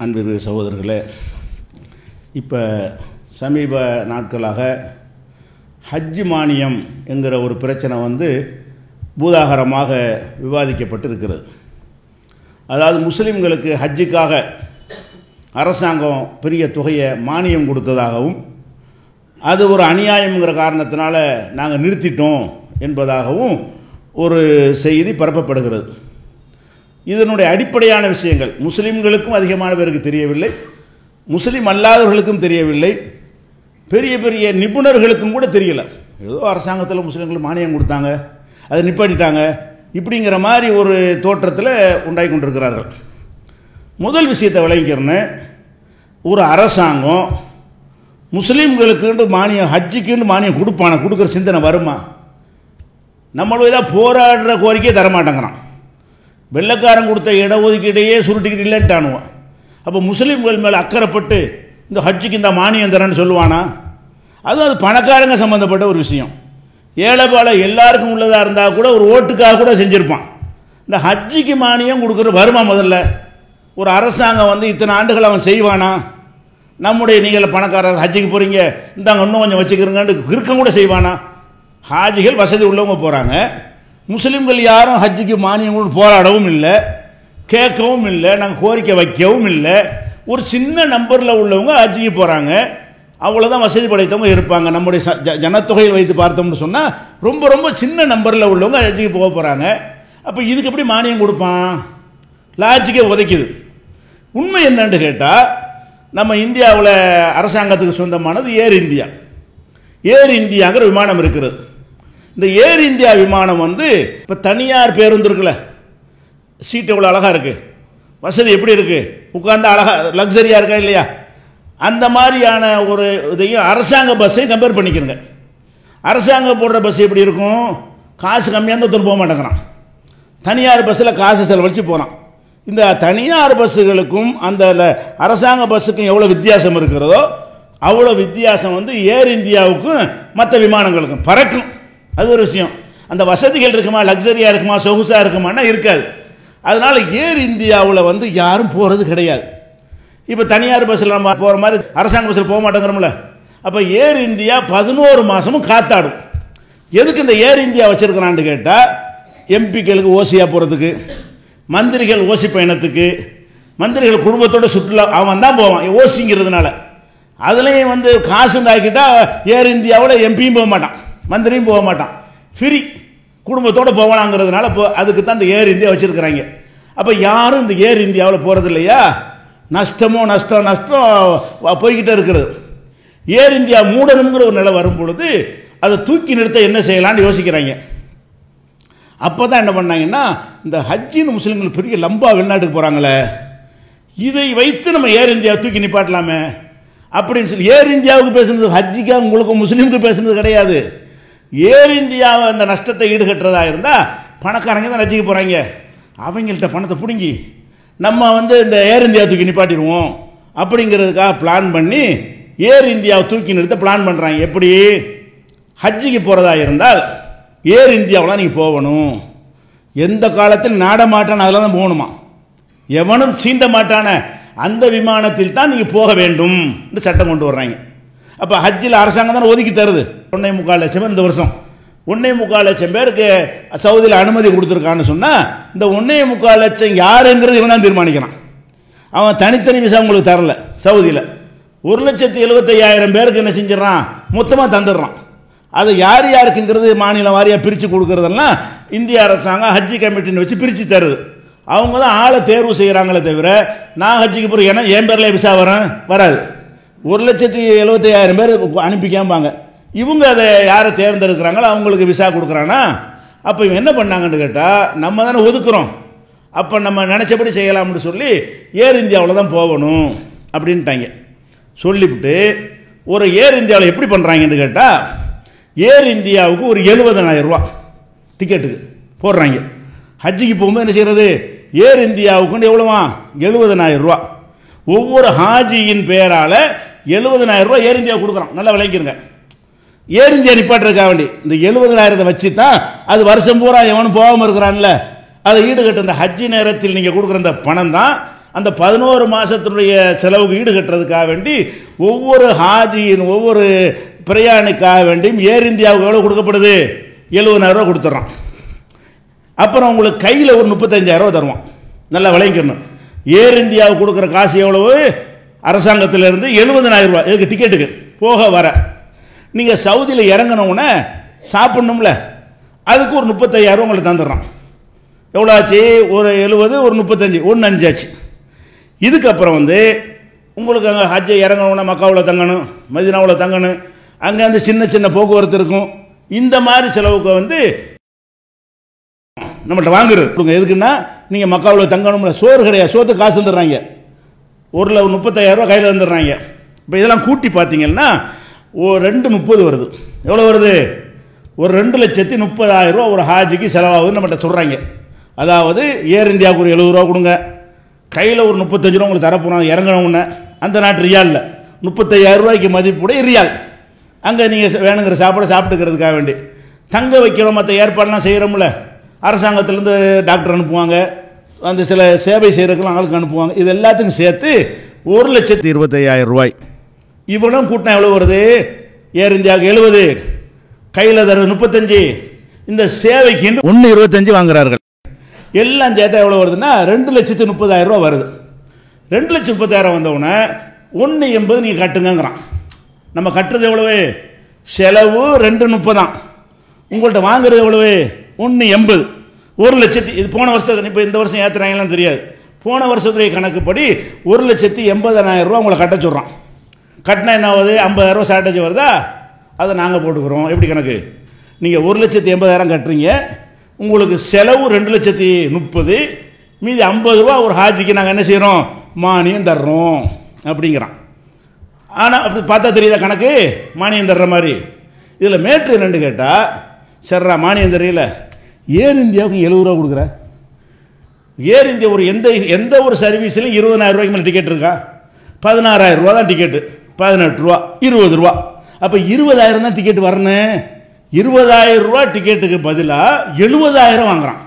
அன்பிற்கு சகோதரர்களே இப்போ சமீப நாட்களாக ஹஜ் மானியம் என்கிற ஒரு பிரச்சனை வந்து பூதாகரமாக விவாதிக்கப்பட்டிருக்கிறது அதாவது முஸ்லீம்களுக்கு ஹஜ்ஜுக்காக அரசாங்கம் பெரிய தொகையை மானியம் கொடுத்ததாகவும் அது ஒரு அநியாயம்ங்கிற காரணத்தினால நாங்கள் நிறுத்திட்டோம் என்பதாகவும் ஒரு செய்தி பரப்பப்படுகிறது இதனுடைய அடிப்படையான விஷயங்கள் முஸ்லீம்களுக்கும் அதிகமான பேருக்கு தெரியவில்லை முஸ்லீம் அல்லாதவர்களுக்கும் தெரியவில்லை பெரிய பெரிய நிபுணர்களுக்கும் கூட தெரியல ஏதோ அரசாங்கத்தில் முஸ்லீம்களுக்கு மானியம் கொடுத்தாங்க அதை நிப்பாட்டிட்டாங்க இப்படிங்கிற மாதிரி ஒரு தோற்றத்தில் உண்டாகி கொண்டிருக்கிறார்கள் முதல் விஷயத்தை விளங்கிக்கிறேன்னு ஒரு அரசாங்கம் முஸ்லீம்களுக்குன்னு மானியம் ஹஜ்ஜுக்குன்னு மானியம் கொடுப்பான கொடுக்குற சிந்தனை வருமா நம்மளும் ஏதாவது போராடுற கோரிக்கையை தரமாட்டேங்கிறான் வெள்ளைக்காரன் கொடுத்த இடஒதுக்கீடையே சுருட்டிக்கிட்டு இல்லைன்ட்டானுவான் அப்போ முஸ்லீம்கள் மேலே அக்கறைப்பட்டு இந்த ஹஜ்ஜுக்கு இந்த மானியம் தரேன்னு சொல்லுவானா அதுவும் அது பணக்காரங்க சம்மந்தப்பட்ட ஒரு விஷயம் ஏழைபால எல்லாருக்கும் உள்ளதாக இருந்தால் கூட ஒரு ஓட்டுக்காக கூட செஞ்சுருப்பான் இந்த ஹஜ்ஜிக்கு மானியம் கொடுக்குற வருமா முதல்ல ஒரு அரசாங்கம் வந்து இத்தனை ஆண்டுகள் அவன் செய்வானா நம்முடைய நீங்கள் பணக்காரர் ஹஜ்ஜிக்கு போகிறீங்க இந்தாங்க இன்னும் கொஞ்சம் வச்சுக்கிறீங்கன்னு கிறுக்கம் கூட செய்வானா ஹாஜிகள் வசதி உள்ளவங்க போகிறாங்க முஸ்லீம்கள் யாரும் ஹஜ்ஜுக்கு மானியம் கூட போராடவும் இல்லை கேட்கவும் இல்லை நாங்கள் கோரிக்கை வைக்கவும் இல்லை ஒரு சின்ன நம்பரில் உள்ளவங்க ஹஜ்ஜுக்கு போகிறாங்க அவ்வளோதான் வசதி படைத்தவங்க இருப்பாங்க நம்முடைய ச- ஜ- ஜனத்தொகையில் வைத்து பார்த்தோம்னு சொன்னால் ரொம்ப ரொம்ப சின்ன நம்பரில் உள்ளவங்க ஹஜ்ஜுக்கு போக போகிறாங்க அப்போ இதுக்கு எப்படி மானியம் கொடுப்பான் லாஜிக்கே உதைக்குது உண்மை என்னன்னு கேட்டால் நம்ம இந்தியாவில் அரசாங்கத்துக்கு சொந்தமானது ஏர் இந்தியா ஏர் இந்தியாங்கிற விமானம் இருக்கிறது இந்த ஏர் இந்தியா விமானம் வந்து இப்போ தனியார் பேருந்து இருக்குல்ல சீட் எவ்வளோ அழகாக இருக்குது வசதி எப்படி இருக்குது உட்கார்ந்து அழகாக லக்ஸரியாக இருக்கா இல்லையா அந்த மாதிரியான ஒரு இதையும் அரசாங்க பஸ்ஸையும் கம்பேர் பண்ணிக்கிறங்க அரசாங்கம் போடுற பஸ் எப்படி இருக்கும் காசு கம்மியாக இருந்தால் ஒருத்தர் போக மாட்டேங்கிறான் தனியார் பஸ்ஸில் காசு செலவழித்து போகிறான் இந்த தனியார் பஸ்ஸுகளுக்கும் அந்த ல- அரசாங்க பஸ்ஸுக்கும் எவ்வளோ வித்தியாசம் இருக்கிறதோ அவ்வளோ வித்தியாசம் வந்து ஏர் இந்தியாவுக்கும் மற்ற விமானங்களுக்கும் பறக்கும் அது ஒரு விஷயம் அந்த வசதிகள் இருக்குமா லக்ஸரியாக இருக்குமா சொகுசாக இருக்குமான்னா இருக்காது அதனால் ஏர் இந்தியாவில் வந்து யாரும் போகிறது கிடையாது இப்போ தனியார் பஸ்ஸில் நம்ம போகிற மாதிரி அரசாங்க பஸ்ஸில் போக மாட்டேங்கிறோம்ல அப்போ ஏர் இந்தியா பதினோரு மாதமும் காத்தாடும் எதுக்கு இந்த ஏர் இந்தியா வச்சிருக்கிறான்னு கேட்டால் எம்பிக்களுக்கு ஓசியாக போகிறதுக்கு மந்திரிகள் ஓசி பயணத்துக்கு மந்திரிகள் குடும்பத்தோட சுற்றுலா அவன் தான் போவான் ஓசிங்கிறதுனால அதுலேயும் வந்து காசு ஆக்கிட்டா ஏர் இந்தியாவில் எம்பியும் போக மாட்டான் மந்திரியும் போக மாட்டான் ஃப்ரீ குடும்பத்தோடு போகலாங்கிறதுனால இப்போ அதுக்கு தான் இந்த ஏர் இந்தியா வச்சுருக்கிறாங்க அப்போ யாரும் இந்த ஏர் இந்தியாவில் போகிறது இல்லையா நஷ்டமோ நஷ்டம் நஷ்டம் வ- போய்கிட்டே இருக்கிறது ஏர் இந்தியா மூடணுங்கிற ஒரு நிலை வரும் பொழுது அதை தூக்கி நிறுத்த என்ன செய்யலாம்னு யோசிக்கிறாங்க அப்போ தான் என்ன பண்ணாங்கன்னா இந்த ஹஜ்ஜின்னு முஸ்லீம்கள் பெரிய லம்பா வெளிநாட்டுக்கு போகிறாங்களே இதை வைத்து நம்ம ஏர் இந்தியா தூக்கி நிப்பாட்டலாமே அப்படின்னு சொல்லி ஏர் இந்தியாவுக்கு பேசுனது ஹஜ்ஜிக்கா உங்களுக்கு முஸ்லீமுக்கு பேசுனது கிடையாது ஏர் இந்தியாவை அந்த நஷ்டத்தை ஈடுகட்டுறதா இருந்தால் பணக்காரங்க தான் ஹஜ்ஜிக்கு போகிறாங்க அவங்கள்ட்ட பணத்தை பிடுங்கி நம்ம வந்து இந்த ஏர் இந்தியா தூக்கி நிப்பாட்டிடுவோம் அப்படிங்கிறதுக்காக பிளான் பண்ணி ஏர் இந்தியாவை தூக்கி நிறுத்த பிளான் பண்ணுறாங்க எப்படி ஹஜ்ஜிக்கு போகிறதா இருந்தால் ஏர் இந்தியாவில் நீங்கள் போகணும் எந்த காலத்தில் நாட மாட்டான் அதில் தான் போகணுமா எவனும் சீண்ட மாட்டான அந்த விமானத்தில் தான் நீங்கள் போக வேண்டும் என்று சட்டம் கொண்டு வர்றாங்க அப்போ ஹஜ்ஜில் அரசாங்கம் தானே ஒதுக்கி தருது ஒன்றே முக்கால் லட்சம் பேர் இந்த வருஷம் ஒன்றே முக்கால் லட்சம் பேருக்கு சவுதியில் அனுமதி கொடுத்துருக்கான்னு சொன்னால் இந்த ஒன்றே முக்கால் லட்சம் யாருங்கிறது இவன் தான் தீர்மானிக்கிறான் அவன் தனித்தனி விசா உங்களுக்கு தரல சவுதியில் ஒரு லட்சத்தி எழுபத்தையாயிரம் பேருக்கு என்ன செஞ்சிடறான் மொத்தமாக தந்துடுறான் அது யார் யாருக்குங்கிறது மாநிலம் வாரியாக பிரித்து கொடுக்கறதெல்லாம் இந்திய அரசாங்கம் ஹஜ்ஜி கமிட்டின்னு வச்சு பிரித்து தருது அவங்க தான் ஆளை தேர்வு செய்கிறாங்களே தவிர நான் ஹஜ்ஜிக்கு போகிற ஏன்னா என் பேரில் விசா வரேன் வராது ஒரு லட்சத்தி எழுபத்தையாயிரம் பேர் அனுப்பிக்காம்பாங்க இவங்க அதை யாரை தேர்ந்தெடுக்கிறாங்களோ அவங்களுக்கு விசா கொடுக்குறானா அப்போ இவங்க என்ன பண்ணாங்கன்னு கேட்டால் நம்ம தானே ஒதுக்குறோம் அப்போ நம்ம நினச்சபடி செய்யலாம்னு சொல்லி ஏர் இந்தியாவில் தான் போகணும் அப்படின்ட்டாங்க சொல்லிவிட்டு ஒரு ஏர் இந்தியாவில் எப்படி பண்ணுறாங்கன்னு கேட்டால் ஏர் இந்தியாவுக்கு ஒரு 70000 ரூபா டிக்கெட்டுக்கு போடுறாங்க ஹஜ்ஜிக்கு போகும்போது என்ன செய்கிறது ஏர் இந்தியாவுக்குன்னு எவ்வளோவா 70000 ரூபா ஒவ்வொரு ஹாஜியின் பெயரால் 70000 ரூபா ஏர் இந்தியா கொடுக்குறோம் நல்லா விளங்கிருங்க ஏர் இந்தியா நிப்பாட்டுறதுக்காக வேண்டி இந்த எழுபதனாயிரத்தை வச்சு தான் அது வருஷம் பூரா எவனும் போகாமல் இருக்கிறான்ல அதை ஈடுகட்ட இந்த ஹஜ்ஜி நேரத்தில் நீங்கள் கொடுக்குற இந்த பணம் தான் அந்த பதினோரு மாதத்தினுடைய செலவுக்கு ஈடு கட்டுறதுக்காக வேண்டி ஒவ்வொரு ஹாஜியின் ஒவ்வொரு பிரயாணிக்காக வேண்டியும் ஏர் இந்தியாவுக்கு எவ்வளோ கொடுக்கப்படுது எழுபதாயிரம் ரூபா கொடுத்துட்றான் அப்புறம் உங்களுக்கு கையில் ஒரு முப்பத்தஞ்சாயிரம் ரூபா தருவான் நல்லா விளைவிக்கணும் ஏர் இந்தியாவுக்கு கொடுக்குற காசு எவ்வளவு அரசாங்கத்திலிருந்து எழுபதனாயிரம் ரூபாய் இதுக்கு டிக்கெட்டுக்கு போக வர நீங்கள் சவுதியில் இறங்கினவுடனே சாப்பிட்ணும்ல அதுக்கு ஒரு முப்பத்தையாயிரம் ரூபா உங்களுக்கு தந்துடுறான் எவ்வளோ ஆச்சு ஒரு எழுபது ஒரு முப்பத்தஞ்சு ஒன்று அஞ்சு ஆச்சு இதுக்கப்புறம் வந்து உங்களுக்கு அங்கே ஹஜ்ஜை இறங்கணும்னா மக்காவில் தங்கணும் மதினாவில் தங்கணும் அங்கே அந்த சின்ன சின்ன போக்குவரத்து இருக்கும் இந்த மாதிரி செலவுக்கு வந்து நம்மள்ட்ட வாங்குறது கொடுங்க எதுக்குன்னா நீங்கள் மக்காவில் தங்கணும்ல சோறு கிடையாது சோத்துக்கு காசு தந்துடுறாங்க ஒரு முப்பத்தாயிரம் ரூபா கையில் வந்துடுறாங்க இப்போ இதெல்லாம் கூட்டி பார்த்தீங்கன்னா ஓ ரெண்டு முப்பது வருது எவ்வளோ வருது ஒரு ரெண்டு லட்சத்தி முப்பதாயிரம் ரூபா ஒரு ஹாஜிக்கு செலவாகுதுன்னு நம்மகிட்ட சொல்கிறாங்க அதாவது ஏர் இந்தியாவுக்கு ஒரு எழுபது ரூபா கொடுங்க கையில் ஒரு முப்பத்தஞ்சு ரூபா உங்களுக்கு தரப்போனாங்க இறங்கணும்னு அந்த நாட்டு ரியாலில் முப்பத்தையாயிரம் ரூபாய்க்கு மதிப்புடைய ரியால் அங்கே நீங்கள் வேணுங்கிற சாப்பாடு சாப்பிட்டுக்கிறதுக்காக வேண்டி தங்க வைக்கிறோம் மற்ற ஏற்பாடுலாம் செய்கிறோம்ல அரசாங்கத்திலேருந்து டாக்டர் அனுப்புவாங்க அந்த சில சேவை செய்கிறதுக்கெல்லாம் ஆளுக்கு அனுப்புவாங்க இது எல்லாத்துக்கும் சேர்த்து ஒரு லட்சத்தி இருபத்தையாயிரம் ரூபாய் இவ்வளவு கூட்டம் எவ்வளோ வருது ஏர் இந்தியாவுக்கு எழுபது கையில் தர முப்பத்தஞ்சு இந்த சேவைக்கு ஒன்று இருபத்தஞ்சு வாங்குறார்கள் எல்லாம் சேர்த்தா எவ்வளோ வருதுன்னா ரெண்டு லட்சத்தி முப்பதாயிரம் ரூபா வருது ரெண்டு லட்சம் முப்பதாயிரம் வந்தவுடனே ஒன்று எண்பது நீங்கள் கட்டுங்கங்கிறான் நம்ம கட்டுறது எவ்வளவு செலவு ரெண்டு முப்பதாம் உங்கள்கிட்ட வாங்குறது எவ்வளவு ஒன்று எண்பது ஒரு லட்சத்தி இது போன வருஷத்துக்கு இப்போ இந்த வருஷம் ஏற்றுறாங்களான்னு தெரியாது போன வருஷத்துடைய கணக்குப்படி ஒரு லட்சத்தி எண்பதனாயிரம் ரூபா உங்களை கட்ட சொல்கிறான் கட்டினா என்ன ஆகுது ஐம்பதாயிரம் ரூபா ஷார்ட்டேஜ் வருதா அதை நாங்கள் போட்டுக்கிறோம் எப்படி கணக்கு நீங்கள் ஒரு லட்சத்தி எண்பதாயிரம் கட்டுறீங்க உங்களுக்கு செலவு ரெண்டு லட்சத்தி முப்பது மீதி ஐம்பது ரூபா ஒரு ஹாஜிக்கு நாங்கள் என்ன செய்கிறோம் மானியம் தர்றோம் அப்படிங்கிறான் ஆனால் அப்படி பார்த்தா தெரியுதா கணக்கு மானியம் தர்ற மாதிரி இதில் மேட்ரு என்னன்னு கேட்டால் சரிடா மானியம் தெரியல ஏர் இந்தியாவுக்கு எழுபது ரூபா கொடுக்குற ஏர் இந்தியா ஒரு எந்த எந்த ஒரு சர்வீஸ்லையும் இருபதாயிரம் ரூபாய்க்கு மேலே டிக்கெட் இருக்கா பதினாறாயிரம் ரூபா தான் டிக்கெட்டு பதினெட்டு ரூபா இருபது ரூபா அப்போ இருபதாயிரம் தான் டிக்கெட் வரணும் இருபதாயிரம் ரூபா டிக்கெட்டுக்கு பதிலாக எழுபதாயிரம் வாங்குறான்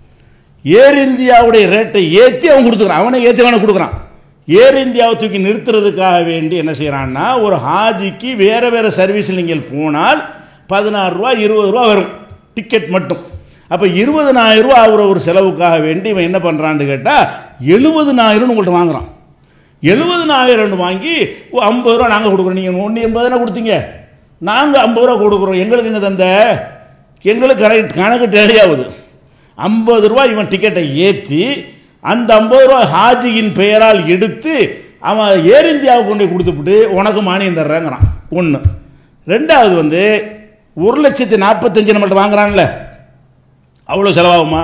ஏர் இந்தியாவுடைய ரேட்டை ஏற்றி அவன் கொடுத்துக்கிறான் அவனை ஏற்றி அவனை கொடுக்குறான் ஏர் இந்தியாவை தூக்கி நிறுத்துறதுக்காக வேண்டி என்ன செய்கிறான்னா ஒரு ஹாஜிக்கு வேறு வேறு சர்வீஸில் நீங்கள் போனால் பதினாறு ரூபா இருபது ரூபா வரும் டிக்கெட் மட்டும் அப்போ இருபதனாயிரம் ரூபா ஆகிற ஒரு செலவுக்காக வேண்டி இவன் என்ன பண்ணுறான்னு கேட்டால் எழுபதுனாயிரம்னு உங்கள்கிட்ட வாங்குறான் எழுபதுனாயிரம்னு வாங்கி ஓ ஐம்பது ரூபா நாங்கள் கொடுக்குறோம் நீங்கள் ஒன்று எண்பது தானே கொடுத்தீங்க நாங்கள் ஐம்பது ரூபா கொடுக்குறோம் எங்களுக்கு இங்கே தந்த எங்களுக்கு கரெக்ட் கணக்கு டேலியாகுது ஐம்பது ரூபா இவன் டிக்கெட்டை ஏற்றி அந்த ஐம்பது ரூபா ஹாஜியின் பெயரால் எடுத்து அவன் ஏர் இந்தியாவுக்கு கொண்டு போய் கொடுத்துப்புட்டு உனக்கு மானியம் தர்றேங்கிறான் ஒன்று ரெண்டாவது வந்து ஒரு லட்சத்தி நாற்பத்தஞ்சு நம்மள்ட்ட வாங்குறான்ல அவ்வளோ செலவாகுமா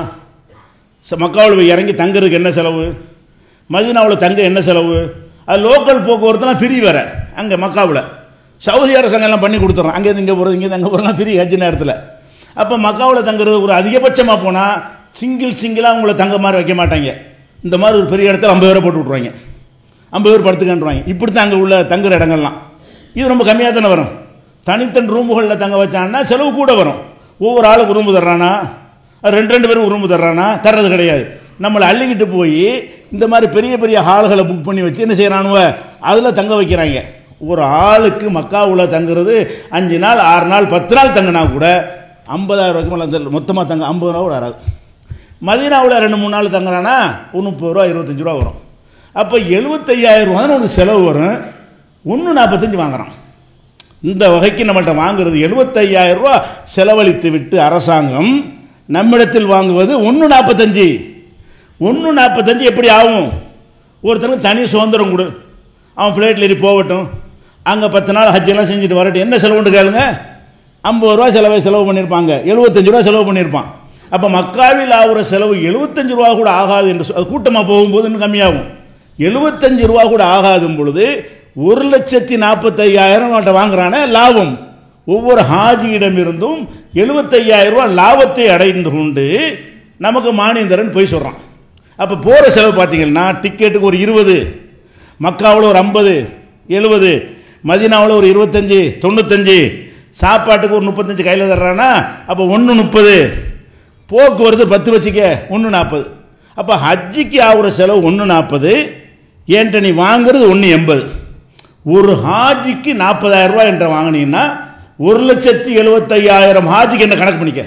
ச- மக்காவில் போய் இறங்கி தங்குறதுக்கு என்ன செலவு மதினாவில் தங்க என்ன செலவு அது லோக்கல் போக்குவரத்துலாம் ஃப்ரீ வேற அங்கே மக்காவில் சவுதி அரசாங்கம் எல்லாம் பண்ணி கொடுத்துட்றோம் அங்கேருந்து இங்கே போகிறது இங்கே அங்கே போகிறலாம் ஃப்ரீ ஹஜ் நேரத்தில் அப்போ மக்காவில் தங்குறது ஒரு அதிகபட்சமாக போனால் சிங்கிள் சிங்கிளாக உங்களை தங்க மாதிரி வைக்க மாட்டாங்க இந்த மாதிரி ஒரு பெரிய இடத்துல ஐம்பது பேரை போட்டு விட்ருவாங்க ஐம்பது பேர் படுத்துக்கன்றுவாங்க இப்படி தான் அங்கே உள்ள தங்குற இடங்கள்லாம் இது ரொம்ப கம்மியாக தானே வரும் தனித்தனி ரூமுகளில் தங்க வச்சான்னா செலவு கூட வரும் ஒவ்வொரு ஆளுக்கு ரூமு தர்றானா அது ரெண்டு ரெண்டு பேரும் ரூமு தர்றானா தர்றது கிடையாது நம்மளை அள்ளிக்கிட்டு போய் இந்த மாதிரி பெரிய பெரிய ஹால்களை புக் பண்ணி வச்சு என்ன செய்கிறானுவ அதில் தங்க வைக்கிறாங்க ஒரு ஆளுக்கு மக்காவுல தங்குறது அஞ்சு நாள் ஆறு நாள் பத்து நாள் தங்கினா கூட ஐம்பதாயிரம் ரூபாய்க்கு மேலே மொத்தமாக தங்க ஐம்பது ரூபா கூட வராது மதீனாவில் ரெண்டு மூணு நாள் தங்குறானா ஒரு முப்பது ரூபா இருபத்தஞ்சு ரூபா வரும் அப்போ எழுபத்தையாயிரம் ரூபா தான் உனக்கு செலவு வரும் ஒன்று நாற்பத்தஞ்சு வாங்குறான் இந்த வகைக்கு நம்மள்ட்ட வாங்குறது 75000 ரூபா செலவழித்து விட்டு அரசாங்கம் நம்மிடத்தில் வாங்குவது ஒன்று நாற்பத்தஞ்சு ஒன்று நாற்பத்தஞ்சு எப்படி ஆகும் ஒருத்தனுக்கு தனி சுதந்திரம் கொடு அவன் ஃப்ளைட்டில் ஏறி போகட்டும் அங்கே பத்து நாள் ஹஜ்ஜெல்லாம் செஞ்சுட்டு வரட்டும் என்ன செலவுன்னு கேளுங்க ஐம்பது ரூபா செலவை செலவு பண்ணியிருப்பாங்க எழுபத்தஞ்சு ரூபா செலவு பண்ணியிருப்பான் அப்போ மக்காவில் ஆகுற செலவு எழுபத்தஞ்சு ரூபா கூட ஆகாது என்று சொ- அது கூட்டமாக போகும்போது இன்னும் கம்மியாகும் எழுபத்தஞ்சு ரூபா கூட ஆகாதும் பொழுது ஒரு லட்சத்தி நாற்பத்தையாயிரம் அவன்கிட்ட வாங்குறானே லாபம் ஒவ்வொரு ஹாஜியிடம் இருந்தும் எழுபத்தையாயிரம் ரூபா லாபத்தை அடைந்து கொண்டு நமக்கு மானியந்தரன் போய் சொல்கிறான் அப்போ போகிற செலவு பார்த்தீங்கன்னா டிக்கெட்டுக்கு ஒரு இருபது மக்காவில் ஒரு ஐம்பது எழுபது மதினாவில் ஒரு இருபத்தஞ்சி தொண்ணூத்தஞ்சு சாப்பாட்டுக்கு ஒரு முப்பத்தஞ்சு கையில் தர்றானா அப்போ ஒன்று முப்பது போக்குவரத்து பத்து வச்சுக்க ஒன்று நாற்பது அப்போ ஹஜ்ஜிக்கு ஆகுற செலவு ஒன்று நாற்பது ஏன்ட்ட நீ வாங்குறது ஒன்று எண்பது ஒரு ஹாஜிக்கு நாற்பதாயிரம் ரூபாய் என்ற வாங்கினீங்கன்னா ஒரு லட்சத்தி எழுபத்தையாயிரம் ஹாஜிக்கு என்ன கணக்கு பண்ணிக்க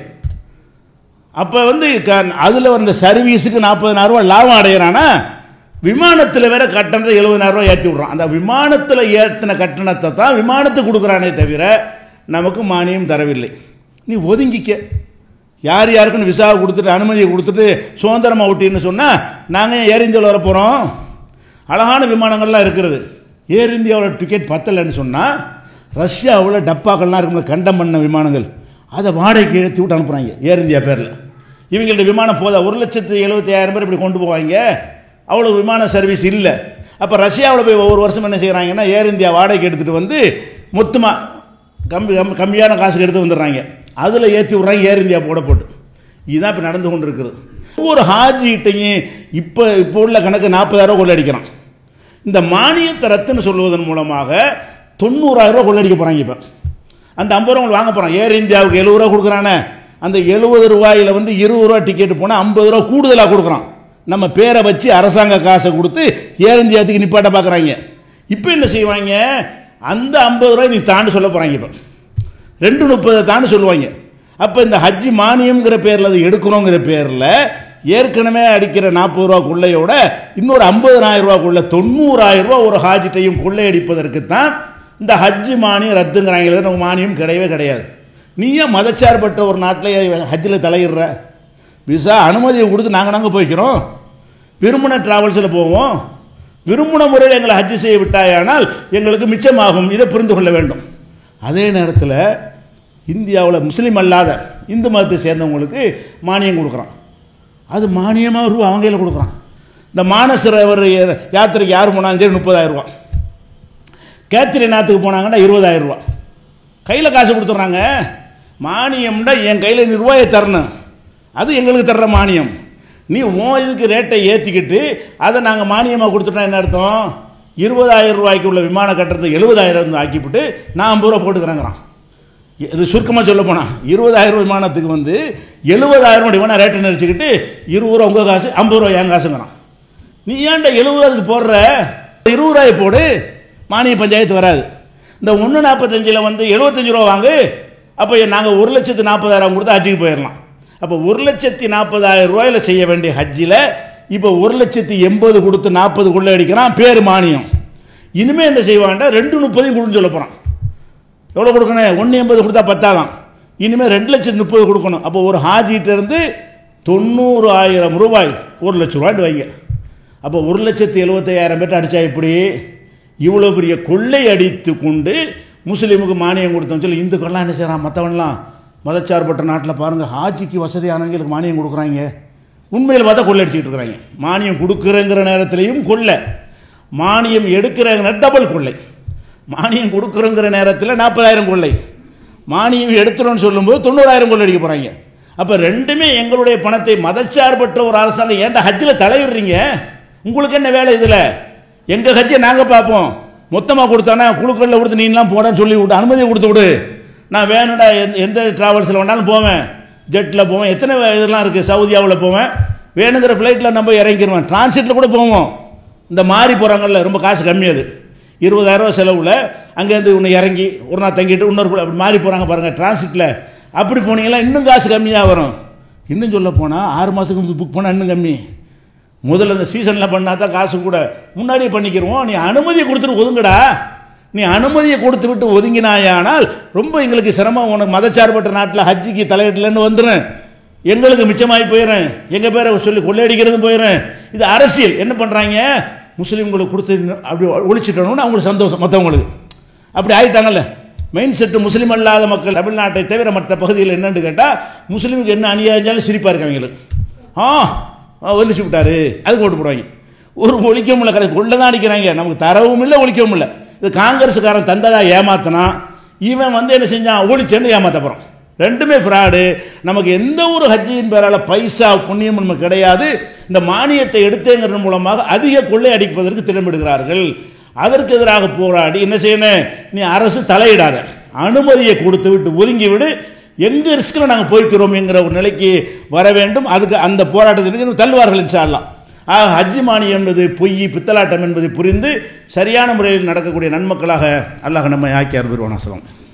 அப்போ வந்து அதில் வந்த சர்வீஸுக்கு நாற்பதனாயிரம் ரூபாய் லாபம் அடைகிறானா விமானத்தில் வேற கட்டணத்தை எழுபதாயிரம் ரூபாய் ஏற்றி விட்றான் அந்த விமானத்தில் ஏற்றின கட்டணத்தை தான் விமானத்துக்கு கொடுக்குறானே தவிர நமக்கு மானியம் தரவில்லை நீ ஒதுங்கிக்க யார் யாருக்குன்னு விசா கொடுத்துட்டு அனுமதியை கொடுத்துட்டு சுதந்திரமாக விட்டின்னு சொன்னால் நாங்கள் ஏர் இந்தியாவில் வர போகிறோம் அழகான விமானங்கள்லாம் இருக்கிறது ஏர் இந்தியாவோட டிக்கெட் பத்தலைன்னு சொன்னால் ரஷ்யாவில் டப்பாக்கள்லாம் இருக்கும் கண்டம் பண்ண விமானங்கள் அதை வாடகைக்கு ஏற்றி விட்டு அனுப்புகிறாங்க ஏர் இந்தியா பேரில் இவங்கள்ட்ட விமானம் போதா ஒரு லட்சத்து எழுபத்தி ஆயிரம் பேர் இப்படி கொண்டு போவாங்க அவ்வளோ விமான சர்வீஸ் இல்லை அப்போ ரஷ்யாவில் போய் ஒவ்வொரு வருஷம் என்ன செய்கிறாங்கன்னா ஏர் இந்தியா வாடகைக்கு எடுத்துகிட்டு வந்து மொத்தமாக கம்மி கம் கம்மியான காசுக்கு எடுத்து வந்துடுறாங்க அதில் ஏற்றி விட்றாங்க ஏர் இந்தியா போட போட்டு இதுதான் இப்போ நடந்து கொண்டு இருக்கிறது ஒவ்வொரு ஹாஜிகிட்டையும் இப்போ இப்போ உள்ள கணக்கு நாற்பதாயிரம் கொள்ளடிக்கிறான் இந்த மானியத்தை ரத்துன்னு சொல்வதன் மூலமாக தொண்ணூறாயிரம் ரூபா கொள்ளடிக்க போகிறாங்க இப்போ அந்த ஐம்பது ரூபா வாங்க போகிறான் ஏர் இந்தியாவுக்கு எழுபது ரூபா கொடுக்குறானே அந்த எழுபது ரூபாயில் வந்து இருபது ரூபா டிக்கெட் போனால் ஐம்பது ரூபா கூடுதலாக கொடுக்குறான் நம்ம பேரை வச்சு அரசாங்க காசை கொடுத்து ஏர் இந்தியாவுக்கு நிப்பாட்ட பார்க்குறாங்க இப்போ என்ன செய்வாங்க அந்த ஐம்பது ரூபாய் நீ தாண்டு சொல்ல போகிறாங்க இப்போ ரெண்டு முப்பதை தாண்டு சொல்லுவாங்க அப்போ இந்த ஹஜ்ஜி மானியம்ங்கிற பேரில் அதை எடுக்கணுங்கிற பேரில் ஏற்கனவே அடிக்கிற நாற்பது ரூபா கொள்ளையோட இன்னொரு ஐம்பதனாயிரம் ரூபாக்குள்ள தொண்ணூறாயிரம் ரூபா ஒரு ஹாஜிட்டையும் கொள்ளையடிப்பதற்கு தான் இந்த ஹஜ்ஜி மானியம் ரத்துங்கிறாங்களே நமக்கு மானியம் கிடையவே கிடையாது நீயே மதச்சார்பற்ற ஒரு நாட்டில் ஹஜ்ஜில் தலையிடுற விசா அனுமதியை கொடுத்து நாங்கள் நாங்கள் போய்க்கிறோம் விரும்பின டிராவல்ஸில் போவோம் விரும்பின முறையில் எங்களை ஹஜ்ஜு செய்ய விட்டாயானால் எங்களுக்கு மிச்சமாகும் இதை புரிந்து கொள்ள வேண்டும் அதே நேரத்தில் இந்தியாவில் முஸ்லீம் அல்லாத இந்து மதத்தை சேர்ந்தவங்களுக்கு மானியம் கொடுக்குறான் அது மானியமாக ரூபா அவங்க கையில் கொடுக்குறான் இந்த மானசரவர் யாத்திரைக்கு யார் போனாலும் சரி முப்பதாயிரம் ரூபா கேத்திரிநாத்துக்கு போனாங்கன்னா இருபதாயிரம் ரூபா கையில் காசு கொடுத்துட்றாங்க மானியம்னா என் கையில் நீ ரூபாயை தரணும் அது எங்களுக்கு தர்ற மானியம் நீ உன் இதுக்கு ரேட்டை ஏற்றிக்கிட்டு அதை நாங்கள் மானியமாக கொடுத்துட்டா என்ன அர்த்தம் இருபதாயிரம் ரூபாய்க்கு உள்ள விமான கட்டணத்தை எழுபதாயிரம் ஆக்கிவிட்டு நான் ஐம்பது ரூபா போட்டுக்கிறேங்கிறான் இது சுருக்கமாக சொல்ல போனால் இருபதாயிரம் விமானத்துக்கு வந்து எழுபதாயிரம் விமான ரேட்டை நினச்சிக்கிட்டு இருபது ரூபா உங்கள் காசு ஐம்பது ரூபா என் காசுங்கிறான் நீ ஏன்டா எழுபது ரூபாய்க்கு போடுற இருபது ரூபாய் போடு மானிய பஞ்சாயத்து வராது இந்த ஒன்று நாற்பத்தஞ்சில் வந்து எழுபத்தஞ்சு ரூபா வாங்கு அப்போ நாங்கள் ஒரு லட்சத்து நாற்பதாயிரம் கொடுத்து ஹஜ்ஜுக்கு போயிடலாம் அப்போ ஒரு லட்சத்தி நாற்பதாயிரம் ரூபாயில் செய்ய வேண்டிய ஹஜ்ஜில் இப்போ ஒரு லட்சத்தி எண்பது கொடுத்து நாற்பது கொள்ளை அடிக்கிறான் பேர் மானியம் இனிமேல் என்ன செய்வான்டா ரெண்டு முப்பதையும் கொடுன்னு சொல்ல போகிறான் எவ்வளோ கொடுக்கணும் ஒன்று எண்பது கொடுத்தா பத்தாதான் இனிமேல் ரெண்டு லட்சத்து முப்பது கொடுக்கணும் அப்போ ஒரு ஹாஜிகிட்ட இருந்து தொண்ணூறு ஆயிரம் ரூபாய் ஒரு லட்ச ரூபாய்ட்டு வைங்க அப்போ ஒரு லட்சத்து எழுபத்தையாயிரம் பேர்ட்ட அடித்தா இப்படி இவ்வளோ பெரிய கொள்ளை அடித்து கொண்டு முஸ்லீமுக்கு மானியம் கொடுத்தோம் சொல்லி இந்துக்கள்லாம் என்ன செய்கிறான் மற்றவன்லாம் மதச்சார்பற்ற நாட்டில் பாருங்கள் ஹாஜிக்கு வசதியானவங்களுக்கு மானியம் கொடுக்குறாங்க உண்மையில் பார்த்தா கொள்ளை அடிச்சுக்கிட்டு இருக்கிறாங்க மானியம் கொடுக்குறங்கிற நேரத்திலையும் கொள்ளை மானியம் எடுக்கிற டபுள் கொள்ளை மானியம் கொடுக்குறோங்கிற நேரத்தில் நாற்பதாயிரம் கொள்ளை மானியம் எடுத்துறோம்னு சொல்லும்போது தொண்ணூறாயிரம் கொள்ளை அடிக்க போகிறாங்க அப்போ ரெண்டுமே எங்களுடைய பணத்தை மதச்சார்பற்ற ஒரு அரசாங்கம் ஏன்டா ஹஜ்ஜில் தலையிடுறீங்க உங்களுக்கு என்ன வேலை இதில் எங்கள் ஹஜ்ஜை நாங்கள் பார்ப்போம் மொத்தமாக கொடுத்தானா குழுக்களில் கொடுத்து நீலாம் போடான்னு சொல்லி விட்டு அனுமதியை கொடுத்து விடு நான் வேணும்டா எந்த எந்த ட்ராவல்ஸில் வேணாலும் போவேன் ஜெட்டில் போவேன் எத்தனை இதெல்லாம் இருக்குது சவுதியாவில் போவேன் வேணுங்கிற ஃப்ளைட்டில் நம்ம இறங்கிடுவேன் டிரான்சிட்டில் கூட போவோம் இந்த மாறி போகிறாங்கல்ல ரொம்ப காசு கம்மி அது இருபதாயிரரூவா செலவில் அங்கேருந்து ஒன்று இறங்கி ஒரு நாள் தங்கிட்டு இன்னொரு அப்படி மாறி போகிறாங்க பாருங்கள் டிரான்சிட்டில் அப்படி போனீங்கன்னா இன்னும் காசு கம்மியாக வரும் இன்னும் சொல்ல போனால் ஆறு மாதத்துக்கு புக் பண்ணால் இன்னும் கம்மி முதல்ல இந்த சீசனில் பண்ணால் தான் காசு கூட முன்னாடியே பண்ணிக்கிறோம் நீ அனுமதியை கொடுத்துட்டு ஒதுங்கடா நீ அனுமதியை கொடுத்து விட்டு ஒதுங்கினாயானால் ரொம்ப எங்களுக்கு சிரமம் உனக்கு மதச்சார்பற்ற நாட்டில் ஹஜ்ஜிக்கு தலையிடலன்னு வந்துடும் எங்களுக்கு மிச்சமாகி போயிடும் எங்கள் பேரை சொல்லி கொள்ளையடிக்கிறதும் போயிடும் இது அரசியல் என்ன பண்ணுறாங்க முஸ்லீம்களுக்கு கொடுத்து அப்படி ஒழிச்சிட்டணும்னு அவங்களுக்கு சந்தோஷம் மற்றவங்களுக்கு அப்படி ஆயிட்டாங்கல்ல மெயின் செட்டு முஸ்லீம் அல்லாத மக்கள் தமிழ்நாட்டை தவிர மற்ற பகுதியில் என்னன்னு கேட்டால் முஸ்லீமுக்கு என்ன அநியாயம் சிரிப்பாக இருக்கு அவங்களுக்கு ஆ ஒலிச்சு விட்டாரு அதுக்கு ஓட்டு போடுவாங்க ஒரு ஒழிக்க முடியல கடை கொள்ள தான் அடிக்கிறாங்க நமக்கு தரவும் இல்லை ஒழிக்கவும் இல்லை இது காங்கிரஸுக்காரன் தந்ததா ஏமாத்தினா இவன் வந்து என்ன செஞ்சான் ஒழிச்சேன்னு ஏமாத்த போகிறான் ரெண்டுமே ஃப்ராடு நமக்கு எந்த ஒரு ஹஜ்ஜியின் பேரால் பைசா புண்ணியம் நமக்கு கிடையாது இந்த மானியத்தை எடுத்தேங்கிறது மூலமாக அதிக கொள்ளை அடிப்பதற்கு திட்டமிடுகிறார்கள் அதற்கு எதிராக போராடி என்ன செய்யணும் நீ அரசு தலையிடாத அனுமதியை கொடுத்து விட்டு ஒதுங்கி விடு எங்கே ரிஸ்கில் நாங்கள் போய்க்கிறோம் என்கிற ஒரு நிலைக்கு வர வேண்டும் அதுக்கு அந்த போராட்டத்திற்கு தள்ளுவார்கள் இன்ஷா அல்லாஹ் ஆக ஹஜ்ஜி மானியம் என்பது பொய் பித்தலாட்டம் என்பதை புரிந்து சரியான முறையில் நடக்கக்கூடிய நன்மக்களாக அல்லாஹ் நம்மை ஆக்கி அருள்வான் அஸ்லாம்